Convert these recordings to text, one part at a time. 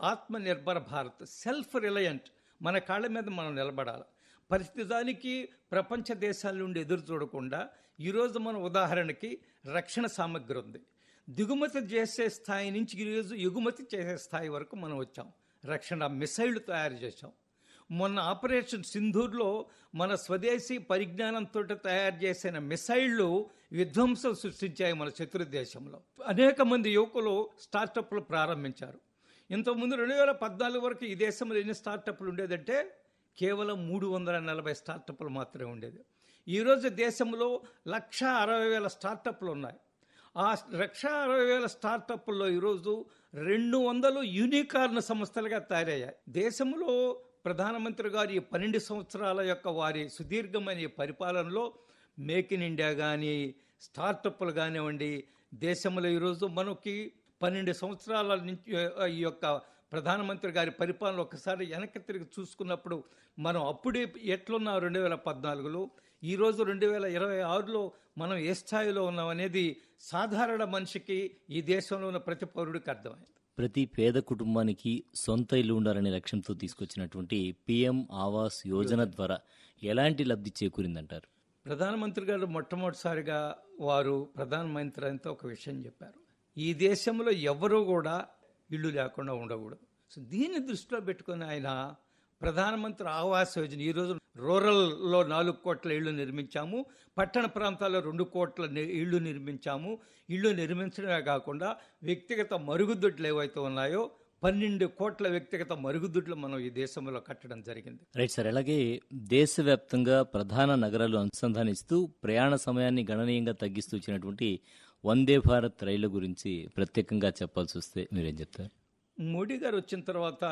ఆత్మనిర్భర Bharat self reliant మన కాళ్ళ మీద మనం నిలబడాలి ప్రతిదానికి ప్రపంచ దేశాల నుండి ఎదురు చూడకుండా ఈరోజు మన ఉదాహరణకి రక్షణ సామగ్రి ఉంది దిగుమతి చేసే స్థాయి నుంచి ఈరోజు ఎగుమతి చేసే స్థాయి వరకు మనం వచ్చాం రక్షణ మిసైళ్లు తయారు చేశాం మొన్న ఆపరేషన్ సింధూర్లో మన స్వదేశీ పరిజ్ఞానంతో తయారు చేసిన మిసైళ్లు విధ్వంసం సృష్టించాయి మన శత్రు దేశంలో అనేక మంది యువకులు స్టార్టప్లు ప్రారంభించారు ఇంతకుముందు రెండు వేల పద్నాలుగు వరకు ఈ దేశంలో ఎన్ని స్టార్టప్లు ఉండేదంటే కేవలం మూడు వందల నలభై స్టార్టప్లు మాత్రమే ఉండేది ఈరోజు దేశంలో లక్ష అరవై వేల స్టార్టప్లు ఉన్నాయి ఆ లక్ష అరవై వేల స్టార్టప్ల్లో ఈరోజు రెండు వందలు యూనికార్న్ సంస్థలుగా తయారయ్యాయి దేశంలో ప్రధానమంత్రి గారి ఈ పన్నెండు సంవత్సరాల యొక్క వారి సుదీర్ఘమైన ఈ పరిపాలనలో మేక్ ఇన్ ఇండియా కానీ స్టార్టప్లు కానివ్వండి దేశంలో ఈరోజు మనకి పన్నెండు సంవత్సరాల నుంచి ఆ, ఈ యొక్క ప్రధానమంత్రి గారి పరిపాలన ఒకసారి వెనక్కి తిరిగి చూసుకున్నప్పుడు మనం అప్పుడే ఎట్లున్నాం రెండు వేల పద్నాలుగులో ఈరోజు రెండు వేల ఇరవై ఆరులో మనం ఏ స్థాయిలో ఉన్నాం అనేది సాధారణ మనిషికి ఈ దేశంలో ఉన్న ప్రతి పౌరుడికి అర్థమైంది ప్రతి పేద కుటుంబానికి సొంత ఇల్లు ఉండాలనే లక్ష్యంతో తీసుకొచ్చినటువంటి పిఎం ఆవాస్ యోజన ద్వారా ఎలాంటి లబ్ధి చేకూరిందంటారు ప్రధానమంత్రి గారు మొట్టమొదటిసారిగా వారు ప్రధానమంత్రి అంతా ఒక విషయం చెప్పారు ఈ దేశంలో ఎవరూ కూడా ఇల్లు లేకుండా ఉండకూడదు సో దీన్ని దృష్టిలో పెట్టుకుని ఆయన ప్రధానమంత్రి ఆవాస్ యోజన ఈరోజు రూరల్లో నాలుగు కోట్ల ఇళ్లు నిర్మించాము పట్టణ ప్రాంతాల్లో రెండు కోట్ల ని- ఇళ్లు నిర్మించాము ఇళ్లు నిర్మించడమే కాకుండా వ్యక్తిగత మరుగుదొడ్లు ఏవైతే ఉన్నాయో పన్నెండు కోట్ల వ్యక్తిగత మరుగుదొడ్లు మనం ఈ దేశంలో కట్టడం జరిగింది రైట్ సార్ అలాగే దేశవ్యాప్తంగా ప్రధాన నగరాలు అనుసంధానిస్తూ ప్రయాణ సమయాన్ని గణనీయంగా తగ్గిస్తూ ఇచ్చినటువంటి వందే భారత్ రైళ్ల గురించి ప్రత్యేకంగా చెప్పాల్సి వస్తే మీరేం చెప్తారు మోడీ గారు వచ్చిన తర్వాత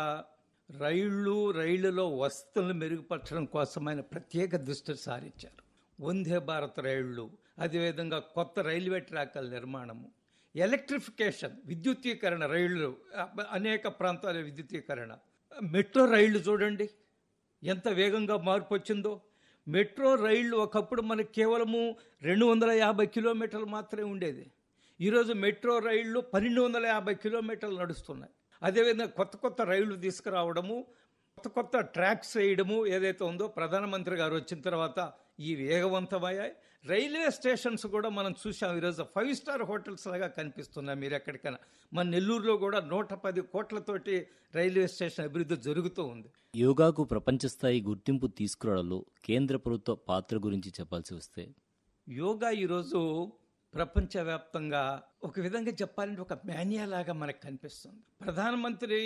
రైళ్లు రైళ్లలో వసతులను మెరుగుపరచడం కోసం ఆయన ప్రత్యేక దృష్టి సారించారు వందే భారత్ రైళ్లు అదేవిధంగా కొత్త రైల్వే ట్రాకుల నిర్మాణము ఎలక్ట్రిఫికేషన్ విద్యుత్తీకరణ రైళ్లు అ- అనేక ప్రాంతాల విద్యుత్తీకరణ మెట్రో రైళ్లు చూడండి ఎంత వేగంగా మార్పు వచ్చిందో మెట్రో రైళ్లు ఒకప్పుడు మనకి కేవలము రెండు వందల యాభై కిలోమీటర్లు మాత్రమే ఉండేది ఈరోజు మెట్రో రైళ్లు పన్నెండు వందల యాభై కిలోమీటర్లు నడుస్తున్నాయి అదేవిధంగా కొత్త కొత్త రైళ్లు తీసుకురావడము కొత్త కొత్త ట్రాక్స్ వేయడము ఏదైతే ఉందో ప్రధానమంత్రి గారు వచ్చిన తర్వాత ఈ వేగవంతమయ్యాయి రైల్వే స్టేషన్స్ కూడా మనం చూసాం ఈరోజు ఫైవ్ స్టార్ హోటల్స్ లాగా కనిపిస్తున్నాయి మీరు ఎక్కడికైనా మన నెల్లూరులో కూడా నూట పది కోట్లతోటి రైల్వే స్టేషన్ అభివృద్ధి జరుగుతూ ఉంది యోగాకు ప్రపంచ స్థాయి గుర్తింపు తీసుకురావడంలో కేంద్ర ప్రభుత్వ పాత్ర గురించి చెప్పాల్సి వస్తే యోగా ఈరోజు ప్రపంచవ్యాప్తంగా ఒక విధంగా చెప్పాలంటే ఒక మాన్యా లాగా మనకు కనిపిస్తుంది ప్రధానమంత్రి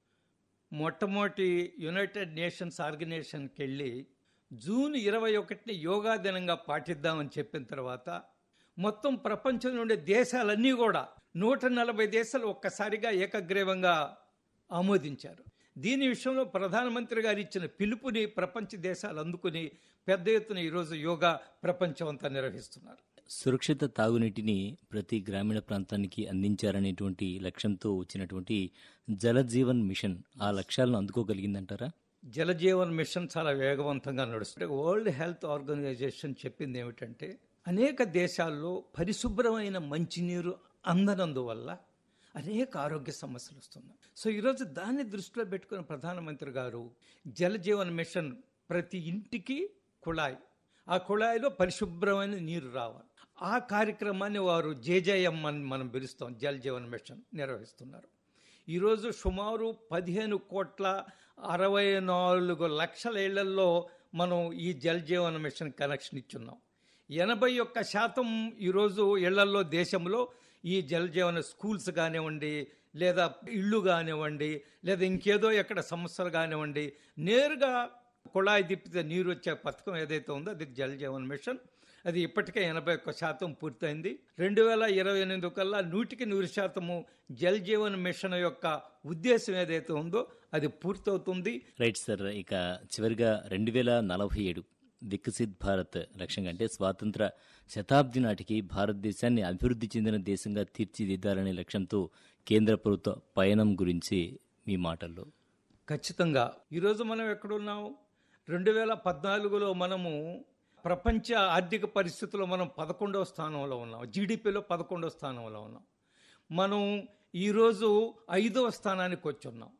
మొట్టమొదటి యునైటెడ్ నేషన్స్ ఆర్గనైజేషన్కి వెళ్ళి జూన్ ఇరవై ఒకటిని యోగా దినంగా పాటిద్దామని చెప్పిన తర్వాత మొత్తం ప్రపంచం నుండి దేశాలన్నీ కూడా నూట నలభై దేశాలు ఒక్కసారిగా ఏకగ్రీవంగా ఆమోదించారు దీని విషయంలో ప్రధానమంత్రి గారు ఇచ్చిన పిలుపుని ప్రపంచ దేశాలు అందుకుని పెద్ద ఎత్తున ఈరోజు యోగా ప్రపంచం అంతా నిర్వహిస్తున్నారు సురక్షిత తాగునీటిని ప్రతి గ్రామీణ ప్రాంతానికి అందించారనేటువంటి లక్ష్యంతో వచ్చినటువంటి జలజీవన్ మిషన్ ఆ లక్ష్యాలను అందుకోగలిగిందంటారా జలజీవన్ మిషన్ చాలా వేగవంతంగా నడుస్తుంది వరల్డ్ హెల్త్ ఆర్గనైజేషన్ చెప్పింది ఏమిటంటే అనేక దేశాల్లో పరిశుభ్రమైన మంచినీరు అందనందువల్ల అనేక ఆరోగ్య సమస్యలు వస్తున్నాయి సో ఈరోజు దాన్ని దృష్టిలో పెట్టుకున్న ప్రధానమంత్రి గారు జలజీవన్ మిషన్ ప్రతి ఇంటికి కుళాయి ఆ కుళాయిలో పరిశుభ్రమైన నీరు రావాలి ఆ కార్యక్రమాన్ని వారు జేజేఎం అని మనం పిలుస్తాం జల్ జీవన్ మిషన్ నిర్వహిస్తున్నారు ఈరోజు సుమారు పదిహేను కోట్ల అరవై నాలుగు లక్షల ఇళ్లలో మనం ఈ జల్ జీవన్ మిషన్ కనెక్షన్ ఇచ్చున్నాం ఎనభై ఒక్క శాతం ఈరోజు ఇళ్లలో దేశంలో ఈ జల్ జీవన స్కూల్స్ కానివ్వండి లేదా ఇళ్ళు కానివ్వండి లేదా ఇంకేదో ఎక్కడ సమస్యలు కానివ్వండి నేరుగా కుళాయి తిప్పితే నీరు వచ్చే పథకం ఏదైతే ఉందో అది జల్ జీవన్ మిషన్ అది ఇప్పటికే ఎనభై ఒక్క శాతం పూర్తయింది రెండు వేల ఇరవై ఎనిమిది కల్లా నూటికి నూరు శాతము జల్ జీవన్ మిషన్ యొక్క ఉద్దేశం ఏదైతే ఉందో అది పూర్తవుతుంది రైట్ సార్ ఇక చివరిగా రెండు వేల నలభై ఏడు వికసిత్ భారత్ లక్ష్యంగా అంటే స్వాతంత్ర శతాబ్ది నాటికి భారతదేశాన్ని అభివృద్ధి చెందిన దేశంగా తీర్చిదిద్దాలనే లక్ష్యంతో కేంద్ర ప్రభుత్వ పయనం గురించి మీ మాటల్లో ఖచ్చితంగా ఈరోజు మనం ఎక్కడున్నాం రెండు వేల పద్నాలుగులో మనము ప్రపంచ ఆర్థిక పరిస్థితుల్లో మనం పదకొండవ స్థానంలో ఉన్నాం జీడిపిలో పదకొండవ స్థానంలో ఉన్నాం మనం ఈరోజు ఐదవ స్థానానికి వచ్చి ఉన్నాం